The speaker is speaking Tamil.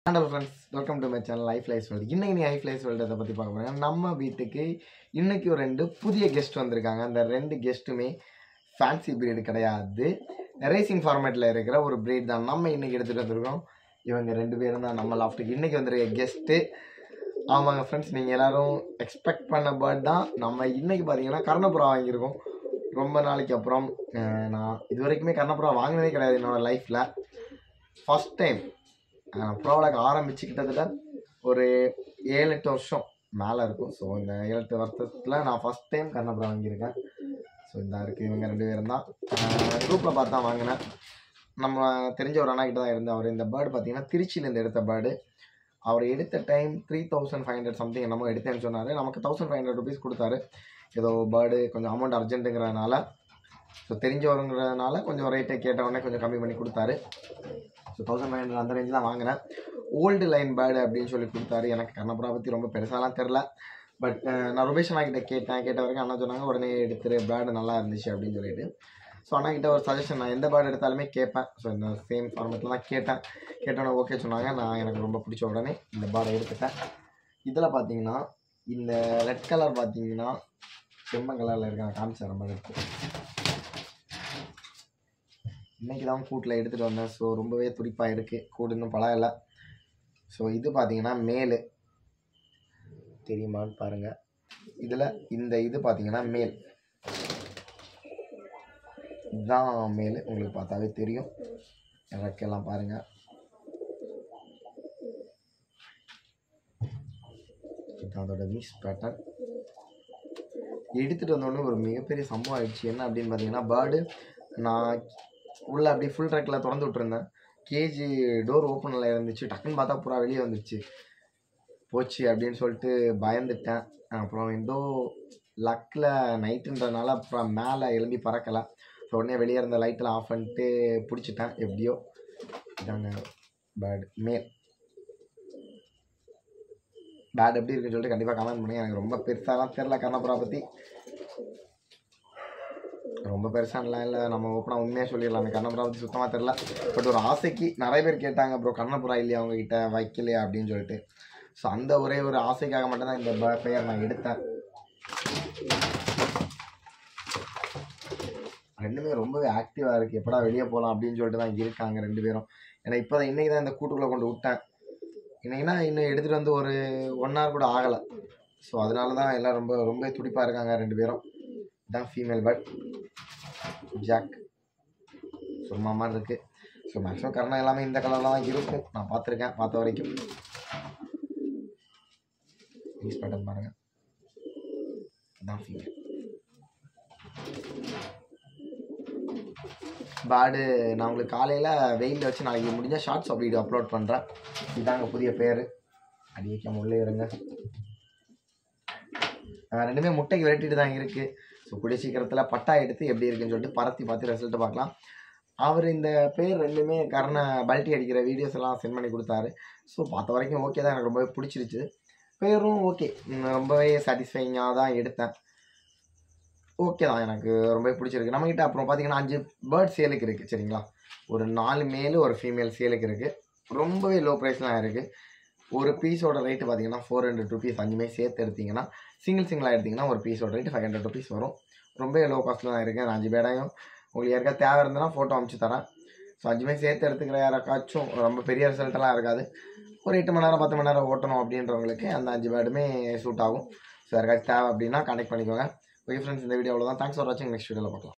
hello friends welcome to my channel life life world இன்னைக்கு நீ லைஃப் லைஃப் வேர்ல்டு பற்றி பார்க்க போகிறேன் நம்ம வீட்டுக்கு இன்னைக்கு ஒரு ரெண்டு புதிய கெஸ்ட் வந்திருக்காங்க அந்த ரெண்டு கெஸ்ட்டுமே ஃபேன்சி பிரீடு கிடையாது ரேசிங் ஃபார்மேட்டில் இருக்கிற ஒரு பிரீட் தான் நம்ம இன்னைக்கு எடுத்துகிட்டு வந்திருக்கோம் இவங்க ரெண்டு பேரும் தான் நம்ம லாஃப்ட்டுக்கு இன்னைக்கு வந்திருக்க கெஸ்ட்டு ஆமாங்க ஃப்ரெண்ட்ஸ் நீங்கள் எல்லாரும் எக்ஸ்பெக்ட் பண்ண பேர்ட் தான் நம்ம இன்னைக்கு பார்த்தீங்கன்னா கர்ணபுரா வாங்கியிருக்கோம் ரொம்ப நாளைக்கு அப்புறம் அஹ், நான் இது வரைக்குமே கர்ணபுரா வாங்கினதே கிடையாது என்னோடய லைஃப்பில் ஃபஸ்ட் டைம் ப்ரோவலக் ஆரம்பிச்சு கிட்டத்தட்ட ஒரு ஏழு எட்டு வருஷம் மேலே இருக்கும் ஸோ இந்த ஏழு எட்டு வருஷத்தில் நான் ஃபஸ்ட் டைம் கர்ணபுரம் வாங்கியிருக்கேன் ஸோ இந்த இருக்குது இவங்க ரெண்டு பேரும் தான் குரூப்பில் பார்த்து தான் வாங்கினேன் நம்ம தெரிஞ்ச ஒரு அண்ணா கிட்ட தான் இருந்தேன் அவர் இந்த பேர்டு பார்த்தீங்கன்னா திருச்சியிலேருந்து எடுத்த பேர்டு அவர் எடுத்த time three thousand five hundred something என்னமோ எடுத்தேன்னு சொன்னார் நமக்கு தௌசண்ட் ஃபைவ் ஹண்ட்ரட் ருபீஸ் கொடுத்தாரு ஏதோ பேர்டு கொஞ்சம் அமௌண்ட் அர்ஜென்ட்டுங்கிறதுனால ஸோ தெரிஞ்சவருங்கிறதுனால கொஞ்சம் ரேட்டை கேட்ட உடனே கொஞ்சம் கம்மி பண்ணி கொடுத்தாரு ஸோ தௌசண்ட் ஃபைவ் ஹண்ட்ரட் அந்த ரேஞ்ச் தான் வாங்கினேன் ஓல்டு லைன் பேர்டு அப்படின்னு சொல்லி கொடுத்தாரு எனக்கு கண்ணபுரா பற்றி ரொம்ப பெருசாலாம் தெரில பட் நான் ருபேஷ் அண்ணா கிட்ட கேட்டேன் கேட்ட வரைக்கும் அண்ணா சொன்னாங்க உடனே எடுத்துரு பேர்டு நல்லா இருந்துச்சு அப்படின்னு சொல்லிட்டு ஸோ அண்ணா கிட்ட ஒரு சஜஷன் நான் எந்த பேர்டு எடுத்தாலுமே கேட்பேன் ஸோ இந்த சேம் ஃபார்மேட்டில் தான் கேட்டேன் கேட்டோன்னே ஓகே சொன்னாங்க நான் எனக்கு ரொம்ப பிடிச்ச உடனே இந்த பேர்டை எடுத்துட்டேன் இதில் பார்த்தீங்கன்னா இந்த ரெட் கலர் பார்த்தீங்கன்னா செம்ம கலரில் இருக்க நான் காமிச்சேன் ரொம்ப எடுத்து இன்னைக்கு தான் கூட்டில் எடுத்துகிட்டு வந்தேன் ஸோ ரொம்பவே துடிப்பாக இருக்குது கூடு இன்னும் பழகலை ஸோ இது பார்த்தீங்கன்னா மேலு தெரியுமான்னு பாருங்கள் இதில் இந்த இது பார்த்தீங்கன்னா மேல் இதுதான் மேல் உங்களுக்கு பார்த்தாவே தெரியும் இறக்கெல்லாம் பாருங்கள் இதுதான் அதோட மீஸ் பேட்டர்ன் எடுத்துகிட்டு வந்தோடனே ஒரு மிகப்பெரிய சம்பவம் ஆயிடுச்சு என்ன அப்படின்னு பார்த்தீங்கன்னா பேர்டு நான் உள்ள அப்படியே ஃபுல் ட்ராக்கில் திறந்து விட்டுருந்தேன் கேஜி டோர் ஓப்பனில் இருந்துச்சு டக்குன்னு பார்த்தா பூரா வெளியே வந்துச்சு போச்சு அப்படின்னு சொல்லிட்டு பயந்துட்டேன் அப்புறம் ஏதோ லக்கில் நைட்டுன்றதுனால அப்புறம் மேலே எழும்பி பறக்கலை ஸோ உடனே வெளியே இருந்த லைட்டெல்லாம் ஆஃப் பண்ணிட்டு பிடிச்சிட்டேன் எப்படியோ இதாங்க பேர்டு மேல் பேட் எப்படி இருக்குன்னு சொல்லிட்டு கண்டிப்பாக கமெண்ட் பண்ணுங்க எனக்கு ரொம்ப பெருசாலாம் தெரில கர்ணபுரா பற்றி ரொம்ப பெருசாலாம் இல்லை நம்ம ஓப்பனாக உண்மையாக சொல்லிடலாம் எனக்கு கர்ணபுரா பற்றி சுத்தமாக தெரில பட் ஒரு ஆசைக்கு நிறைய பேர் கேட்டாங்க ப்ரோ கர்ணபுரா இல்லையா அவங்ககிட்ட வைக்கலையா அப்படின்னு சொல்லிட்டு ஸோ அந்த ஒரே ஒரு ஆசைக்காக மட்டும்தான் இந்த ப- பெயர் நான் எடுத்தேன் ரெண்டுமே ரொம்பவே ஆக்டிவாக இருக்குது எப்படா வெளியே போகலாம் அப்படின்னு சொல்லிட்டு தான் இருக்காங்க ரெண்டு பேரும் ஏன்னா இப்போ தான் இன்றைக்கி தான் இந்த கூட்டுக்குள்ளே கொண்டு விட்டேன் இன்னைக்குன்னா இன்னும் எடுத்துகிட்டு வந்து ஒரு ஒன் ஹவர் கூட ஆகலை ஸோ அதனால தான் எல்லாம் ரொம்ப ரொம்ப துடிப்பாக இருக்காங்க ரெண்டு பேரும் இதான் ஃபீமேல் பட் ஜாக் சும்மா மாதிரி இருக்குது ஸோ மேக்ஸிமம் கரணம் எல்லாமே இந்த கலரில் தான் இருக்கும் நான் பார்த்துருக்கேன் பார்த்த வரைக்கும் யூஸ் பேட்டர்ன் பாருங்கள் இதான் ஃபீமேல் பேர்டு நான் உங்களுக்கு காலையில் வெயிலில் வச்சு நாளைக்கு முடிஞ்ச ஷார்ட்ஸ் வீடியோ அப்லோட் பண்ணுறேன் இதாங்க புதிய பேர் அடி வைக்காம உள்ளே இருங்க ஆஹ் ரெண்டுமே முட்டைக்கு விரட்டிட்டு தான் இருக்குது ஸோ கூடிய சீக்கிரத்தில் பட்டா எடுத்து எப்படி இருக்குன்னு சொல்லிட்டு பறத்தி பார்த்து ரிசல்ட்டு பார்க்கலாம் அவர் இந்த பேர் ரெண்டுமே கர்ண பல்ட்டி அடிக்கிற வீடியோஸ் எல்லாம் சென்ட் பண்ணி கொடுத்தாரு ஸோ பார்த்த வரைக்கும் ஓகே தான் எனக்கு ரொம்பவே பிடிச்சிருச்சு பேரும் ஓகே ரொம்பவே சாட்டிஸ்ஃபைங்காக தான் எடுத்தேன் ஓகே தான் எனக்கு ரொம்பவே பிடிச்சிருக்கு நம்மக்கிட்ட அப்புறம் பார்த்தீங்கன்னா அஞ்சு பேர்ட் சேலுக்கு இருக்குது சரிங்களா ஒரு நாலு மேலு ஒரு ஃபீமேல் சேலுக்கு இருக்குது ரொம்பவே லோ ப்ரைஸ்லாம் இருக்குது ஒரு பீஸோட ரேட்டு பார்த்தீங்கன்னா ஃபோர் ஹண்ட்ரட் ருபீஸ் அஞ்சுமே சேர்த்து எடுத்தீங்கன்னா சிங்கிள் சிங்கிளாக எடுத்தீங்கன்னா ஒரு பீஸோட ரேட்டு ஃபைவ் ஹண்ட்ரட் ருபீஸ் வரும் ரொம்ப லோ காஸ்ட்டில் தான் இருக்குது நான் அஞ்சு பேடையும் உங்களுக்கு யாருக்கா தேவை இருந்ததுன்னா ஃபோட்டோ அமுச்சு தரேன் ஸோ அஞ்சுமே சேர்த்து எடுத்துக்கிற யாராக்காச்சும் ரொம்ப பெரிய ரிசல்ட்டெல்லாம் இருக்காது ஒரு எட்டு மணி நேரம் பத்து மணி நேரம் ஓட்டணும் அப்படின்றவங்களுக்கு அந்த அஞ்சு பேர்டுமே சூட் ஆகும் ஸோ யாருக்காச்சும் தேவை அப்படின்னா கான்டெக்ட் பண்ணிக்கோங்க ஓகே ஃப்ரெண்ட்ஸ் இந்த வீடியோ அவ்வளோதான் தேங்க்ஸ் ஃபார் வாட்சிங் நெக்ஸ்ட் வீடியோவில் பார்க்கலாம்